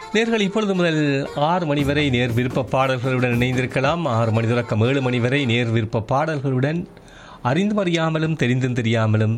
நேர்கள் இப்பொழுது முதல் ஆறு மணி வரை நேர் விருப்ப பாடல்களுடன் இணைந்திருக்கலாம் ஆறு மணி தொடக்கம் ஏழு மணி வரை நேர் விருப்ப பாடல்களுடன் அறிந்தும் அறியாமலும் தெரிந்தும் தெரியாமலும்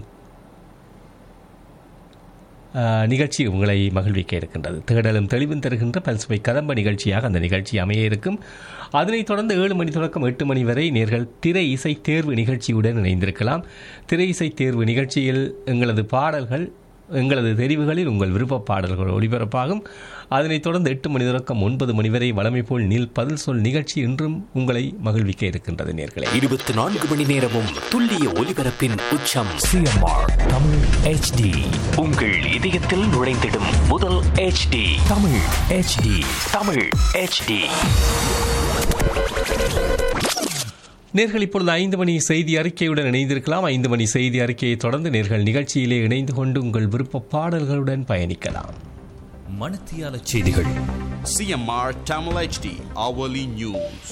ஆஹ், நிகழ்ச்சி உங்களை மகிழ்விக்க இருக்கின்றது தேடலும் தெளிவும் தருகின்ற பல்சுவை கதம்ப நிகழ்ச்சியாக அந்த நிகழ்ச்சி அமைய இருக்கும் அதனைத் தொடர்ந்து ஏழு மணி தொடக்கம் எட்டு மணி வரை நேர்கள் திரை இசை தேர்வு நிகழ்ச்சியுடன் இணைந்திருக்கலாம் திரை இசை தேர்வு நிகழ்ச்சியில் எங்களது பாடல்கள் எங்களது தெரிவுகளில் உங்கள் விருப்ப பாடல்கள் ஒளிபரப்பாகும் அதனைத் தொடர்ந்து எட்டு மணி தொடக்கம் ஒன்பது மணி வரை வளமை போல் நீல் பதில் சொல் நிகழ்ச்சி இன்றும் உங்களை மகிழ்விக்க இருக்கின்றது நேர்களே இருபத்தி நான்கு மணி நேரமும் துல்லிய ஒலிபரப்பின் உச்சம் சிஎம்ஆர் தமிழ் HD உங்கள் இதயத்தில் நுழைந்திடும் முதல் HD Tamil HD Tamil HD நேர்கள் இப்பொழுது ஐந்து மணி செய்தி அறிக்கையுடன் இணைந்திருக்கலாம் ஐந்து மணி செய்தி அறிக்கையை தொடர்ந்து நேர்கள் நிகழ்ச்சியிலே இணைந்து கொண்டு உங்கள் விருப்ப பாடல்களுடன் பயணிக்கலாம் மணத்தியால செய்திகள் CMR Tamil HD hourly news.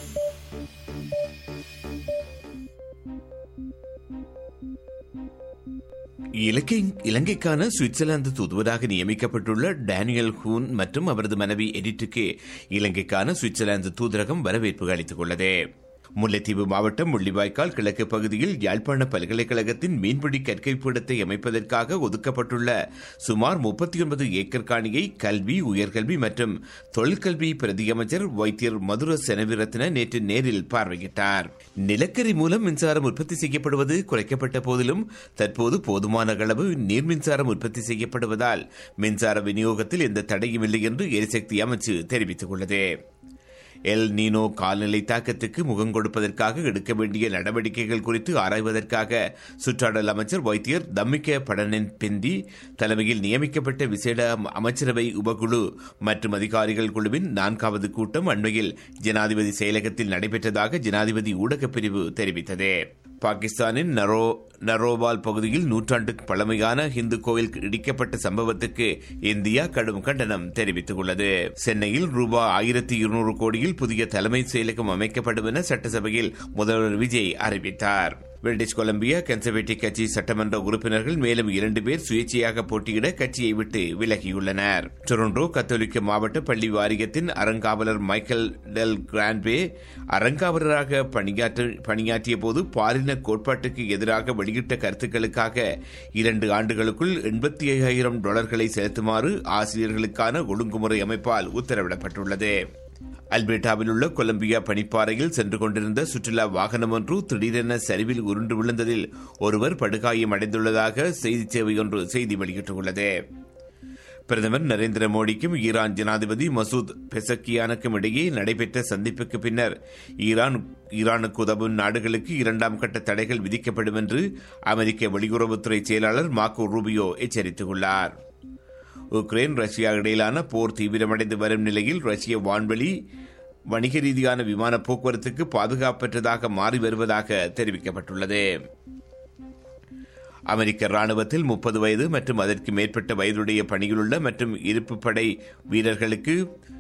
இலங்கை இலங்கைக்கான சுவிட்சர்லாந்து தூதுவராக நியமிக்கப்பட்டுள்ள டேனியல் ஹூன் மற்றும் அவரது மனைவி எடிட்டுக்கு இலங்கைக்கான சுவிட்சர்லாந்து தூதரகம் வரவேற்பு அளித்துக் உள்ளது முல்லைத்தீவு மாவட்டம் முள்ளிவாய்க்கால் கிழக்கு பகுதியில் யாழ்ப்பாண பல்கலைக்கழகத்தின் மீன்பிடி கற்கை பீடத்தை அமைப்பதற்காக ஒதுக்கப்பட்டுள்ள சுமார் முப்பத்தி ஒன்பது ஏக்கர் காணியை கல்வி உயர்கல்வி மற்றும் தொழிற்கல்வி பிரதியமைச்சர் வைத்தியர் மதுர செனவிரத்ன நேற்று நேரில் பார்வையிட்டார் நிலக்கரி மூலம் மின்சாரம் உற்பத்தி செய்யப்படுவது குறைக்கப்பட்ட போதிலும் தற்போது போதுமான அளவு நீர் மின்சாரம் உற்பத்தி செய்யப்படுவதால் மின்சார விநியோகத்தில் எந்த தடையும் இல்லை என்று எரிசக்தி அமைச்சு தெரிவித்துள்ளது எல் நீனோ கால்நிலை தாக்கத்துக்கு முகம் கொடுப்பதற்காக எடுக்க வேண்டிய நடவடிக்கைகள் குறித்து ஆராய்வதற்காக சுற்றாடல் அமைச்சர் வைத்தியர் தம்மிக்க படனின் பிந்தி தலைமையில் நியமிக்கப்பட்ட விசேட அமைச்சரவை உபகுழு மற்றும் அதிகாரிகள் குழுவின் நான்காவது கூட்டம் அண்மையில் ஜனாதிபதி செயலகத்தில் நடைபெற்றதாக ஜனாதிபதி ஊடகப் பிரிவு தெரிவித்தது பாகிஸ்தானின் நரோ நரோபால் பகுதியில் நூற்றாண்டுக்கு பழமையான இந்து கோவில் இடிக்கப்பட்ட சம்பவத்துக்கு இந்தியா கடும் கண்டனம் தெரிவித்துள்ளது சென்னையில் ரூபாய் ஆயிரத்தி இருநூறு கோடியில் புதிய தலைமை செயலகம் அமைக்கப்படும் என சட்டசபையில் முதல்வர் விஜய் அறிவித்தார் பிரிட்டிஷ் கொலம்பியா கன்சர்வேட்டிவ் கட்சி சட்டமன்ற உறுப்பினர்கள் மேலும் இரண்டு பேர் சுயேட்சையாக போட்டியிட கட்சியை விட்டு விலகியுள்ளனர் டொரண்டோ கத்தோலிக்க மாவட்ட பள்ளி வாரியத்தின் அறங்காவலர் மைக்கேல் டெல் கிராண்ட்வே அறங்காவலராக பணியாற்ற பணியாற்றிய போது பாலின கோட்பாட்டுக்கு எதிராக வெளியிட்ட கருத்துக்களுக்காக இரண்டு ஆண்டுகளுக்குள் எண்பத்தி ஐயாயிரம் டாலர்களை செலுத்துமாறு ஆசிரியர்களுக்கான ஒழுங்குமுறை அமைப்பால் உத்தரவிடப்பட்டுள்ளது அல்பேட்டாவில் உள்ள கொலம்பியா பனிப்பாறையில் சென்று கொண்டிருந்த சுற்றுலா வாகனம் ஒன்று திடீரென சரிவில் உருண்டு விழுந்ததில் ஒருவர் படுகாயம் அடைந்துள்ளதாக செய்தி சேவை ஒன்று செய்தி வெளியிட்டுள்ளது பிரதமர் நரேந்திர மோடிக்கும் ஈரான் ஜனாதிபதி மசூத் பெசக்கியானுக்கும் இடையே நடைபெற்ற சந்திப்புக்கு பின்னர் ஈரான் ஈரானுக்கு உதவும் நாடுகளுக்கு இரண்டாம் கட்ட தடைகள் விதிக்கப்படும் என்று அமெரிக்க வெளியுறவுத்துறை செயலாளர் மார்க்கோ ரூபியோ எச்சரித்துள்ளார் உக்ரைன் ரஷ்யா இடையிலான போர் தீவிரமடைந்து வரும் நிலையில் ரஷ்ய வான்வெளி வணிக ரீதியான விமான போக்குவரத்துக்கு பாதுகாப்பற்றதாக மாறி வருவதாக தெரிவிக்கப்பட்டுள்ளது அமெரிக்க ராணுவத்தில் முப்பது வயது மற்றும் அதற்கு மேற்பட்ட வயதுடைய பணியிலுள்ள மற்றும் இருப்பு படை வீரர்களுக்கு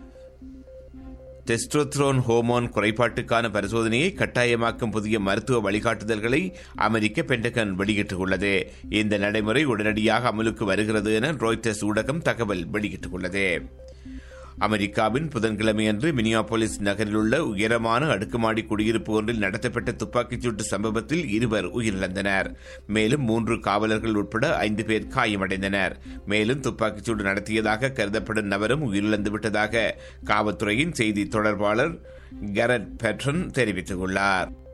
டெஸ்டோத்ரோன் ஹோமோன் குறைபாட்டுக்கான பரிசோதனையை கட்டாயமாக்கும் புதிய மருத்துவ வழிகாட்டுதல்களை அமெரிக்க பென்டகன் வெளியிட்டுள்ளது இந்த நடைமுறை உடனடியாக அமலுக்கு வருகிறது என ரோய்டர்ஸ் ஊடகம் தகவல் வெளியிட்டுள்ளது அமெரிக்காவின் புதன்கிழமையன்று மினியாபோலிஸ் நகரில் உள்ள உயரமான அடுக்குமாடி குடியிருப்பு ஒன்றில் நடத்தப்பட்ட துப்பாக்கிச்சூட்டு சம்பவத்தில் இருவர் உயிரிழந்தனர் மேலும் மூன்று காவலர்கள் உட்பட ஐந்து பேர் காயமடைந்தனர் மேலும் துப்பாக்கிச்சூடு நடத்தியதாக கருதப்படும் நபரும் உயிரிழந்து விட்டதாக காவல்துறையின் செய்தி தொடர்பாளர் கரட் பெட்ரன் தெரிவித்துள்ளார்